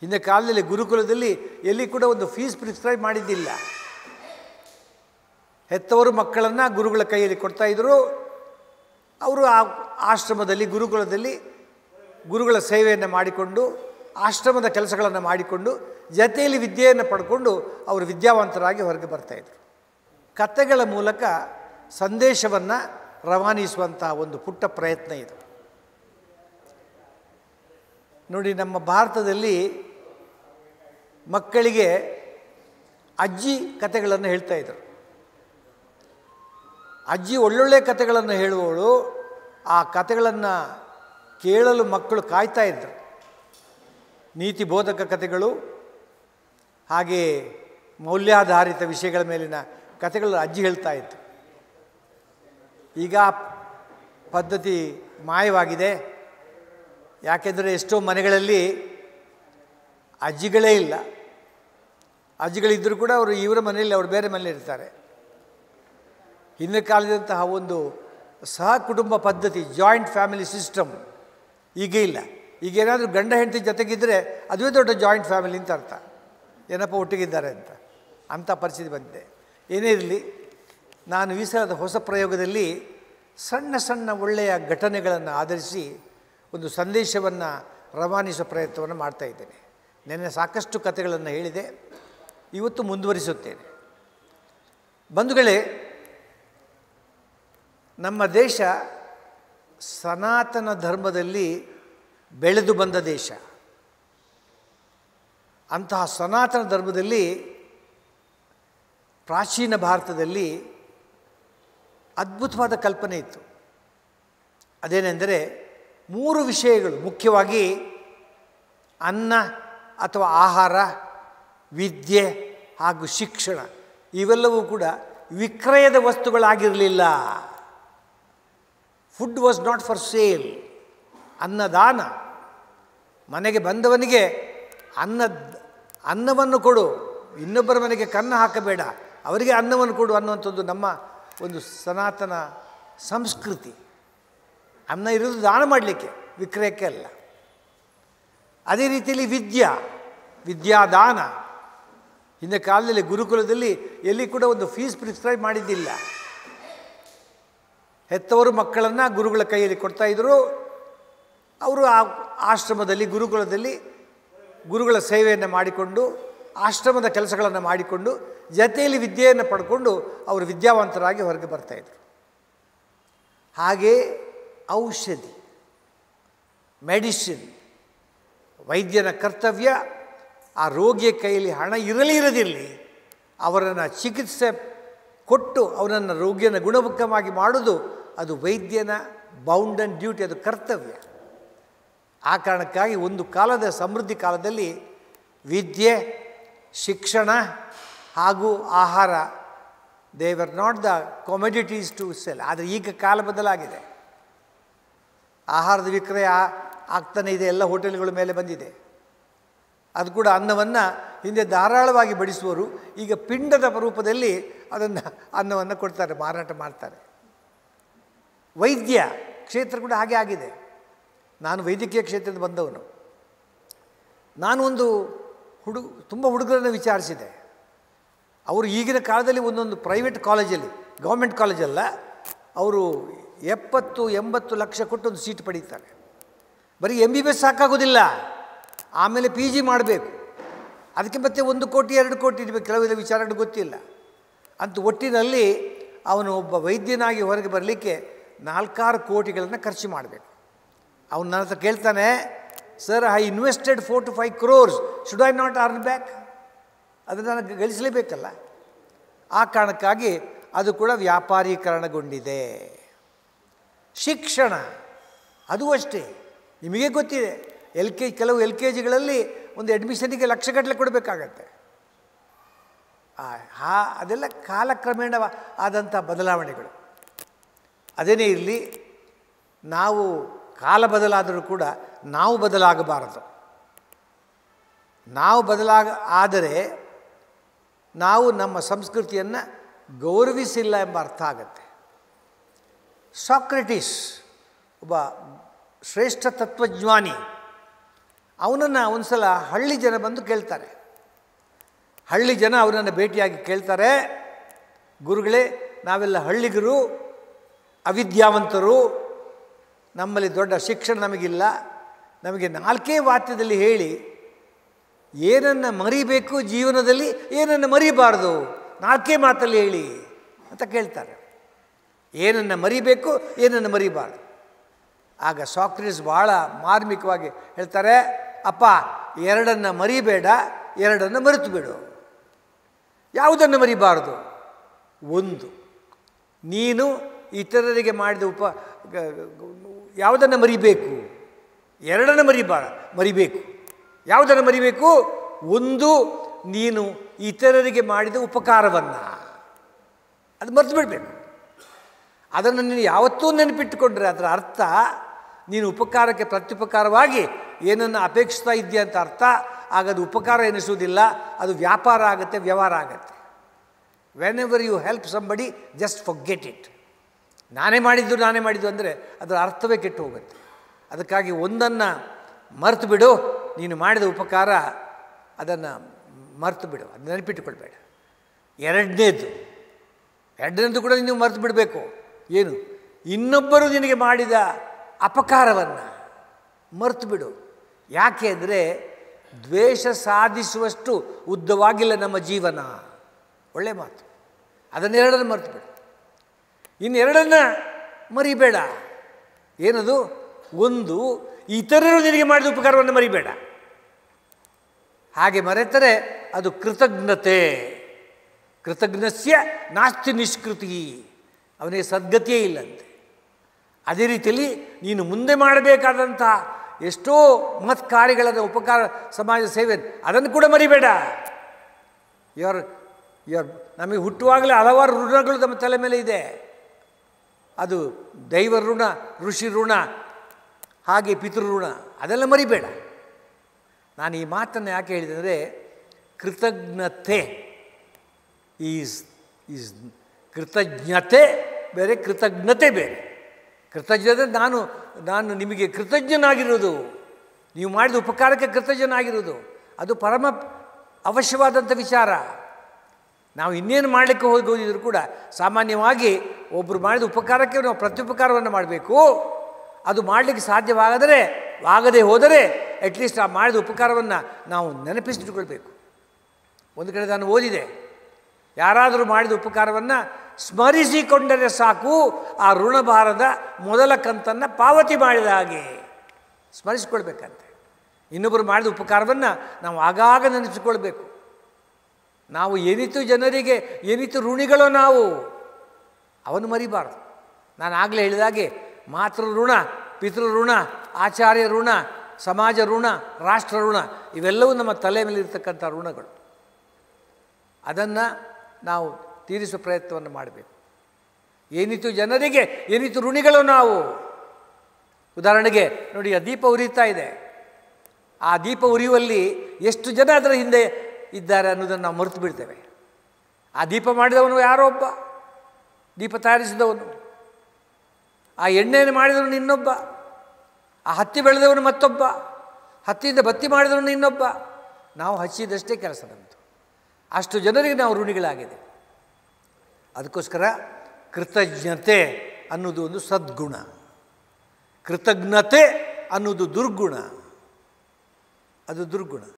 ಹಿಂದೆ ಕಾಲದಲ್ಲಿ ಗುರುಕುಲದಲ್ಲಿ ಎಲ್ಲಿ ಕೂಡ ಒಂದು ಫೀಸ್ ಪ್ರಿಸ್ಕ್ರೈಬ್ ಮಾಡಿದ್ದಿಲ್ಲ ಹೆತ್ತವರು ಮಕ್ಕಳನ್ನು ಗುರುಗಳ ಕೈಯಲ್ಲಿ ಕೊಡ್ತಾ ಇದ್ದರು ಅವರು ಆ ಆಶ್ರಮದಲ್ಲಿ ಗುರುಕುಲದಲ್ಲಿ ಗುರುಗಳ ಸೇವೆಯನ್ನು ಮಾಡಿಕೊಂಡು ಆಶ್ರಮದ ಕೆಲಸಗಳನ್ನು ಮಾಡಿಕೊಂಡು ಜತೆಯಲ್ಲಿ ವಿದ್ಯೆಯನ್ನು ಪಡ್ಕೊಂಡು ಅವರು ವಿದ್ಯಾವಂತರಾಗಿ ಹೊರಗೆ ಬರ್ತಾಯಿದ್ರು ಕಥೆಗಳ ಮೂಲಕ ಸಂದೇಶವನ್ನು ರವಾನಿಸುವಂತಹ ಒಂದು ಪುಟ್ಟ ಪ್ರಯತ್ನ ಇದು ನೋಡಿ ನಮ್ಮ ಭಾರತದಲ್ಲಿ ಮಕ್ಕಳಿಗೆ ಅಜ್ಜಿ ಕಥೆಗಳನ್ನು ಹೇಳ್ತಾ ಇದ್ರು ಅಜ್ಜಿ ಒಳ್ಳೊಳ್ಳೆ ಕಥೆಗಳನ್ನು ಹೇಳುವವಳು ಆ ಕಥೆಗಳನ್ನು ಕೇಳಲು ಮಕ್ಕಳು ಕಾಯ್ತಾ ಇದ್ದರು ನೀತಿ ಬೋಧಕ ಕಥೆಗಳು ಹಾಗೆ ಮೌಲ್ಯಾಧಾರಿತ ವಿಷಯಗಳ ಮೇಲಿನ ಕಥೆಗಳು ಅಜ್ಜಿ ಹೇಳ್ತಾ ಇತ್ತು ಈಗ ಆ ಪದ್ಧತಿ ಮಾಯವಾಗಿದೆ ಯಾಕೆಂದರೆ ಎಷ್ಟೋ ಮನೆಗಳಲ್ಲಿ ಅಜ್ಜಿಗಳೇ ಇಲ್ಲ ಅಜ್ಜಿಗಳಿದ್ದರೂ ಕೂಡ ಅವರು ಇವರ ಮನೆಯಲ್ಲಿ ಅವರು ಬೇರೆ ಮನೇಲಿ ಇರ್ತಾರೆ ಹಿಂದಿನ ಕಾಲದಂತಹ ಒಂದು ಸಹ ಕುಟುಂಬ ಪದ್ಧತಿ ಜಾಯಿಂಟ್ ಫ್ಯಾಮಿಲಿ ಸಿಸ್ಟಮ್ ಈಗ ಇಲ್ಲ ಈಗ ಏನಾದರೂ ಗಂಡ ಹೆಂಡತಿ ಜೊತೆಗಿದ್ದರೆ ಅದುವೇ ದೊಡ್ಡ ಜಾಯಿಂಟ್ ಫ್ಯಾಮಿಲಿ ಅಂತ ಅರ್ಥ ಏನಪ್ಪ ಒಟ್ಟಿಗಿದ್ದಾರೆ ಅಂತ ಅಂಥ ಪರಿಸ್ಥಿತಿ ಬಂದಿದೆ ಏನೇ ಇರಲಿ ನಾನು ಈ ಸಲದ ಹೊಸ ಪ್ರಯೋಗದಲ್ಲಿ ಸಣ್ಣ ಸಣ್ಣ ಒಳ್ಳೆಯ ಘಟನೆಗಳನ್ನು ಆಧರಿಸಿ ಒಂದು ಸಂದೇಶವನ್ನು ರವಾನಿಸೋ ಪ್ರಯತ್ನವನ್ನು ಮಾಡ್ತಾ ಇದ್ದೇನೆ ನೆನ್ನೆ ಸಾಕಷ್ಟು ಕಥೆಗಳನ್ನು ಹೇಳಿದೆ ಇವತ್ತು ಮುಂದುವರಿಸುತ್ತೇನೆ ಬಂಧುಗಳೇ ನಮ್ಮ ದೇಶ ಸನಾತನ ಧರ್ಮದಲ್ಲಿ ಬೆಳೆದು ಬಂದ ದೇಶ ಅಂತಹ ಸನಾತನ ಧರ್ಮದಲ್ಲಿ ಪ್ರಾಚೀನ ಭಾರತದಲ್ಲಿ ಅದ್ಭುತವಾದ ಕಲ್ಪನೆ ಇತ್ತು ಅದೇನೆಂದರೆ ಮೂರು ವಿಷಯಗಳು ಮುಖ್ಯವಾಗಿ ಅನ್ನ ಅಥವಾ ಆಹಾರ ವಿದ್ಯೆ ಹಾಗೂ ಶಿಕ್ಷಣ ಇವೆಲ್ಲವೂ ಕೂಡ ವಿಕ್ರಯದ ವಸ್ತುಗಳಾಗಿರಲಿಲ್ಲ food was not for sale ಅನ್ನದಾನ ಮನೆಗೆ ಬಂದವನಿಗೆ ಅನ್ನ ಅನ್ನವನ್ನು ಕೊಡು ಇನ್ನೊಬ್ಬರ ಮನೆಗೆ ಕನ್ನ ಹಾಕಬೇಡ ಅವರಿಗೆ ಅನ್ನವನ್ನು ಕೊಡು ಅನ್ನುವಂಥದ್ದು ನಮ್ಮ ಒಂದು ಸನಾತನ ಸಂಸ್ಕೃತಿ ಅನ್ನ ಇರೋದು ದಾನ ಮಾಡಲಿಕ್ಕೆ ವಿಕ್ರಯಕ್ಕೆ ಅಲ್ಲ ಅದೇ ರೀತಿಯಲ್ಲಿ ವಿದ್ಯಾ ವಿದ್ಯಾದಾನ ಹಿಂದೆ ಕಾಲದಲ್ಲಿ ಗುರುಕುಲದಲ್ಲಿ ಎಲ್ಲಿ ಕೂಡ ಒಂದು ಫೀಸ್ ಪ್ರಿಸ್ಕ್ರೈಬ್ ಮಾಡಿದ್ದಿಲ್ಲ ಹೆತ್ತವರು ಮಕ್ಕಳನ್ನು ಗುರುಗಳ ಕೈಯಲ್ಲಿ ಕೊಡ್ತಾ ಇದ್ದರು ಅವರು ಆ ಆಶ್ರಮದಲ್ಲಿ ಗುರುಕುಲದಲ್ಲಿ ಗುರುಗಳ ಸೇವೆಯನ್ನು ಮಾಡಿಕೊಂಡು ಆಶ್ರಮದ ಕೆಲಸಗಳನ್ನು ಮಾಡಿಕೊಂಡು ಜತೆಯಲ್ಲಿ ವಿದ್ಯೆಯನ್ನು ಪಡ್ಕೊಂಡು ಅವರು ವಿದ್ಯಾವಂತರಾಗಿ ಹೊರಗೆ ಬರ್ತಾಯಿದ್ರು ಹಾಗೆ ಔಷಧಿ ಮೆಡಿಸಿನ್ ವೈದ್ಯನ ಕರ್ತವ್ಯ ಆ ರೋಗಿಯ ಕೈಯಲ್ಲಿ ಹಣ ಇರಲಿ ಇರದಿರಲಿ ಅವರನ್ನು ಚಿಕಿತ್ಸೆ ಕೊಟ್ಟು ಅವನನ್ನು ರೋಗಿಯನ್ನು ಗುಣಮುಖವಾಗಿ ಮಾಡೋದು ಅದು ವೈದ್ಯನ ಬೌಂಡ್ ಆ್ಯಂಡ್ ಡ್ಯೂಟಿ ಅದು ಕರ್ತವ್ಯ ಆ ಕಾರಣಕ್ಕಾಗಿ ಒಂದು ಕಾಲದ ಸಮೃದ್ಧಿ ಕಾಲದಲ್ಲಿ ವಿದ್ಯೆ ಶಿಕ್ಷಣ ಹಾಗೂ ಆಹಾರ they were not the commodities to sell ಆದರೆ ಈಗ ಕಾಲ ಬದಲಾಗಿದೆ ಆಹಾರದ ವಿಕ್ರಯ ಆಗ್ತಾನೆ ಇದೆ ಎಲ್ಲ ಹೋಟೆಲ್ಗಳ ಮೇಲೆ ಬಂದಿದೆ ಅದು ಕೂಡ ಅನ್ನವನ್ನು ಹಿಂದೆ ಧಾರಾಳವಾಗಿ ಬಡಿಸುವರು ಈಗ ಪಿಂಡದ ರೂಪದಲ್ಲಿ ಅದನ್ನು ಅನ್ನವನ್ನು ಕೊಡ್ತಾರೆ ಮಾರಾಟ ಮಾಡ್ತಾರೆ ವೈದ್ಯ ಕ್ಷೇತ್ರ ಕೂಡ ಹಾಗೆ ಆಗಿದೆ ನಾನು ವೈದ್ಯಕೀಯ ಕ್ಷೇತ್ರದಿಂದ ಬಂದವನು ನಾನು ಒಂದು ಹುಡುಗ ತುಂಬ ಹುಡುಗರನ್ನು ವಿಚಾರಿಸಿದೆ ಅವರು ಈಗಿನ ಕಾಲದಲ್ಲಿ ಒಂದೊಂದು ಪ್ರೈವೇಟ್ ಕಾಲೇಜಲ್ಲಿ ಗೌರ್ಮೆಂಟ್ ಕಾಲೇಜಲ್ಲ ಅವರು ಎಪ್ಪತ್ತು ಎಂಬತ್ತು ಲಕ್ಷ ಕೊಟ್ಟು ಒಂದು ಸೀಟ್ ಪಡೀತಾರೆ ಬರೀ ಎಮ್ ಬಿ ಬಿ ಎಸ್ ಸಾಕಾಗೋದಿಲ್ಲ ಆಮೇಲೆ ಪಿ ಜಿ ಮಾಡಬೇಕು ಅದಕ್ಕೆ ಮತ್ತೆ ಒಂದು ಕೋಟಿ ಎರಡು ಕೋಟಿ ಇರಬೇಕು ಕೆಲವೆಲ್ಲ ವಿಚಾರಗಳು ಗೊತ್ತಿಲ್ಲ ಅಂತ ಒಟ್ಟಿನಲ್ಲಿ ಅವನು ಒಬ್ಬ ವೈದ್ಯನಾಗಿ ಹೊರಗೆ ಬರಲಿಕ್ಕೆ ನಾಲ್ಕಾರು ಕೋಟಿಗಳನ್ನು ಖರ್ಚು ಮಾಡಬೇಕು ಅವನು ನನ್ನ ಹತ್ರ ಕೇಳ್ತಾನೆ sir I invested four to five crores should I not earn back ಅದನ್ನು ನನಗೆ ಗಳಿಸಲೇಬೇಕಲ್ಲ ಆ ಕಾರಣಕ್ಕಾಗಿ ಅದು ಕೂಡ ವ್ಯಾಪಾರೀಕರಣಗೊಂಡಿದೆ ಶಿಕ್ಷಣ ಅದು ಅಷ್ಟೇ ನಿಮಗೆ ಗೊತ್ತಿದೆ ಎಲ್ ಕೆ ಕೆಲವು ಎಲ್ ಕೆ ಜಿಗಳಲ್ಲಿ ಒಂದು ಅಡ್ಮಿಷನಿಗೆ ಲಕ್ಷಗಟ್ಟಲೆ ಕೊಡಬೇಕಾಗತ್ತೆ ಹಾ ಅದೆಲ್ಲ ಕಾಲಕ್ರಮೇಣ ಆದಂಥ ಬದಲಾವಣೆಗಳು ಅದೇನೇ ಇರಲಿ ನಾವು ಕಾಲ ಬದಲಾದರೂ ಕೂಡ ನಾವು ಬದಲಾಗಬಾರದು ನಾವು ಬದಲಾಗ ಆದರೆ ನಾವು ನಮ್ಮ ಸಂಸ್ಕೃತಿಯನ್ನು ಗೌರವಿಸಿಲ್ಲ ಎಂಬ ಅರ್ಥ ಆಗತ್ತೆ ಸಾಕ್ರೆಟಿಸ್ ಒಬ್ಬ ಶ್ರೇಷ್ಠ ತತ್ವಜ್ಞಾನಿ ಅವನನ್ನು ಒಂದು ಸಲ ಹಳ್ಳಿ ಜನ ಬಂದು ಕೇಳ್ತಾರೆ ಹಳ್ಳಿ ಜನ ಅವನನ್ನು ಭೇಟಿಯಾಗಿ ಕೇಳ್ತಾರೆ ಗುರುಗಳೇ ನಾವೆಲ್ಲ ಹಳ್ಳಿಗರು ಅವಿದ್ಯಾವಂತರು ನಮ್ಮಲ್ಲಿ ದೊಡ್ಡ ಶಿಕ್ಷಣ ನಮಗಿಲ್ಲ ನಮಗೆ ನಾಲ್ಕೇ ವಾಕ್ಯದಲ್ಲಿ ಹೇಳಿ ಏನನ್ನು ಮರಿಬೇಕು ಜೀವನದಲ್ಲಿ ಏನನ್ನು ಮರಿಬಾರ್ದು ನಾಲ್ಕೇ ಮಾತಲ್ಲಿ ಹೇಳಿ ಅಂತ ಕೇಳ್ತಾರೆ ಏನನ್ನು ಮರಿಬೇಕು ಏನನ್ನು ಮರಿಬಾರ್ದು ಆಗ ಸಾಕ್ರಿಸ್ ಭಾಳ ಮಾರ್ಮಿಕವಾಗಿ ಹೇಳ್ತಾರೆ ಅಪ್ಪ ಎರಡನ್ನು ಮರಿಬೇಡ ಎರಡನ್ನು ಮರೆತು ಬಿಡು ಯಾವುದನ್ನು ಮರಿಬಾರ್ದು ಒಂದು ನೀನು ಇತರರಿಗೆ ಮಾಡಿದ ಉಪ ಗ- ಗ- ಯಾವುದನ್ನು ಮರಿಬೇಕು ಎರಡನ್ನು ಮರಿಬಾರ ಮರಿಬೇಕು ಯಾವುದನ್ನು ಮರಿಬೇಕು ಒಂದು ನೀನು ಇತರರಿಗೆ ಮಾಡಿದ ಉಪಕಾರವನ್ನು ಅದು ಮರೆತು ಬಿಡಬೇಕು ಅದನ್ನು ನೀನು ಯಾವತ್ತೂ ನೆನಪಿಟ್ಟುಕೊಂಡ್ರೆ ಅದರ ಅರ್ಥ ನೀನು ಉಪಕಾರಕ್ಕೆ ಪ್ರತ್ಯುಪಕಾರವಾಗಿ ಏನನ್ನು ಅಪೇಕ್ಷಿಸ್ತಾ ಇದೆಯಾ ಅಂತ ಅರ್ಥ ಆಗ ಅದು ಉಪಕಾರ ಎನಿಸುವುದಿಲ್ಲ ಅದು ವ್ಯಾಪಾರ ಆಗುತ್ತೆ ವ್ಯವಹಾರ ಆಗುತ್ತೆ whenever you help somebody just forget it ನಾನೇ ಮಾಡಿದ್ದು ನಾನೇ ಮಾಡಿದ್ದು ಅಂದರೆ ಅದರ ಅರ್ಥವೇ ಕೆಟ್ಟು ಹೋಗುತ್ತೆ ಅದಕ್ಕಾಗಿ ಒಂದನ್ನು ಮರೆತು ಬಿಡು ನೀನು ಮಾಡಿದ ಉಪಕಾರ ಅದನ್ನು ಮರೆತು ಬಿಡು ಅದು ನೆನಪಿಟ್ಟುಕೊಳ್ಬೇಡ ಎರಡನೇದು ಎರಡನೇದು ಕೂಡ ನೀವು ಮರೆತು ಬಿಡಬೇಕು ಏನು ಇನ್ನೊಬ್ಬರು ನಿನಗೆ ಮಾಡಿದ ಅಪಕಾರವನ್ನು ಮರೆತು ಬಿಡು ಯಾಕೆ ಅಂದರೆ ದ್ವೇಷ ಸಾಧಿಸುವಷ್ಟು ಉದ್ದವಾಗಿಲ್ಲ ನಮ್ಮ ಜೀವನ ಒಳ್ಳೆ ಮಾತು ಅದನ್ನೆರಡನ್ನು ಮರೆತು ಬಿಡು ಇನ್ನೆರಡನ್ನು ಮರಿಬೇಡ ಏನದು ಒಂದು ಇತರರು ನಿನಗೆ ಮಾಡಿದ ಉಪಕಾರವನ್ನು ಮರಿಬೇಡ ಹಾಗೆ ಮರೆತರೆ ಅದು ಕೃತಜ್ಞತೆ ಕೃತಜ್ಞಸ್ಯ ನಾಸ್ತಿ ನಿಷ್ಕೃತಿ ಅವನಿಗೆ ಸದ್ಗತಿಯೇ ಇಲ್ಲಂತೆ ಅದೇ ರೀತಿಯಲ್ಲಿ ನೀನು ಮುಂದೆ ಮಾಡಬೇಕಾದಂಥ ಎಷ್ಟೋ ಮಹತ್ ಕಾರ್ಯಗಳನ್ನು ಉಪಕಾರ ಸಮಾಜ ಸೇವೆ ಅದನ್ನು ಕೂಡ ಮರಿಬೇಡ ಯಾರು ಯಾರು ನಮಗೆ ಹುಟ್ಟುವಾಗಲೇ ಹಲವಾರು ಋಣಗಳು ನಮ್ಮ ತಲೆ ಮೇಲೆ ಇದೆ ಅದು ದೈವ ಋಣ ಋಷಿ ಋಣ ಹಾಗೆ ಪಿತೃ ಋಣ ಅದೆಲ್ಲ ಮರಿಬೇಡ ನಾನು ಈ ಮಾತನ್ನು ಯಾಕೆ ಹೇಳಿದೆ ಅಂದರೆ ಕೃತಜ್ಞತೆ ಈಸ್ ಈಸ್ ಕೃತಜ್ಞತೆ ಬೇರೆ ಕೃತಜ್ಞತೆ ಬೇರೆ ಕೃತಜ್ಞತೆ ನಾನು ನಾನು ನಿಮಗೆ ಕೃತಜ್ಞನಾಗಿರೋದು ನೀವು ಮಾಡಿದ ಉಪಕಾರಕ್ಕೆ ಕೃತಜ್ಞನಾಗಿರೋದು ಅದು ಪರಮ ಅವಶ್ಯವಾದಂಥ ವಿಚಾರ ನಾವು ಇನ್ನೇನು ಮಾಡಲಿಕ್ಕೆ ಹೋಗೋದಿದ್ರು ಕೂಡ ಸಾಮಾನ್ಯವಾಗಿ ಒಬ್ಬರು ಮಾಡಿದ ಉಪಕಾರಕ್ಕೆ ನಾವು ಪ್ರತ್ಯುಪಕಾರವನ್ನು ಮಾಡಬೇಕು ಅದು ಮಾಡಲಿಕ್ಕೆ ಸಾಧ್ಯವಾಗದರೆ ಆಗದೆ ಹೋದರೆ ಅಟ್ಲೀಸ್ಟ್ ಆ ಮಾಡಿದ ಉಪಕಾರವನ್ನು ನಾವು ನೆನಪಿಸಿಟ್ಕೊಳ್ಬೇಕು ಒಂದು ಕಡೆ ನಾನು ಓದಿದೆ ಯಾರಾದರೂ ಮಾಡಿದ ಉಪಕಾರವನ್ನು ಸ್ಮರಿಸಿಕೊಂಡರೆ ಸಾಕು ಆ ಋಣಭಾರದ ಮೊದಲ ಕಂತನ್ನು ಪಾವತಿ ಮಾಡಿದ ಹಾಗೆ ಸ್ಮರಿಸಿಕೊಳ್ಬೇಕಂತೆ ಇನ್ನೊಬ್ಬರು ಮಾಡಿದ ಉಪಕಾರವನ್ನು ನಾವು ಆಗಾಗ ನೆನೆಸಿಕೊಳ್ಬೇಕು ನಾವು ಏನಿತು ಜನರಿಗೆ ಏನಿತು ಋಣಿಗಳೋ ನಾವು ಅವನು ಮರಿಬಾರ್ದು ನಾನು ಆಗಲೇ ಹೇಳಿದಾಗೆ ಮಾತೃ ಋಣ ಪಿತೃ ಋಣ ಆಚಾರ್ಯ ಋಣ ಸಮಾಜ ಋಣ ರಾಷ್ಟ್ರ ಋಣ ಇವೆಲ್ಲವೂ ನಮ್ಮ ತಲೆ ಮೇಲೆ ಇರ್ತಕ್ಕಂಥ ಋಣಗಳು ಅದನ್ನು ನಾವು ತೀರಿಸುವ ಪ್ರಯತ್ನವನ್ನು ಮಾಡಬೇಕು ಏನಿತು ಜನರಿಗೆ ಏನಿತು ಋಣಿಗಳು ನಾವು ಉದಾಹರಣೆಗೆ ನೋಡಿ ಆ ದೀಪ ಉರಿತಾ ಇದೆ ಆ ದೀಪ ಉರಿಯುವಲ್ಲಿ ಎಷ್ಟು ಜನ ಅದರ ಹಿಂದೆ ಇದ್ದಾರೆ ಅನ್ನೋದನ್ನು ನಾವು ಮರೆತು ಬಿಡ್ತೇವೆ ಆ ದೀಪ ಮಾಡಿದವನು ಯಾರೋ ಒಬ್ಬ ದೀಪ ತಯಾರಿಸಿದವನು ಆ ಎಣ್ಣೆಯನ್ನು ಮಾಡಿದವನು ಇನ್ನೊಬ್ಬ ಆ ಹತ್ತಿ ಬೆಳೆದವನು ಮತ್ತೊಬ್ಬ ಹತ್ತಿಯಿಂದ ಬತ್ತಿ ಮಾಡಿದವನು ಇನ್ನೊಬ್ಬ ನಾವು ಹಚ್ಚಿದಷ್ಟೇ ಕೆಲಸ ನಮ್ಮದು ಅಷ್ಟು ಜನರಿಗೆ ನಾವು ಋಣಿಗಳಾಗಿದೆ ಅದಕ್ಕೋಸ್ಕರ ಕೃತಜ್ಞತೆ ಅನ್ನೋದು ಒಂದು ಸದ್ಗುಣ ಕೃತಜ್ಞತೆ ಅನ್ನೋದು ದುರ್ಗುಣ ಅದು ದುರ್ಗುಣ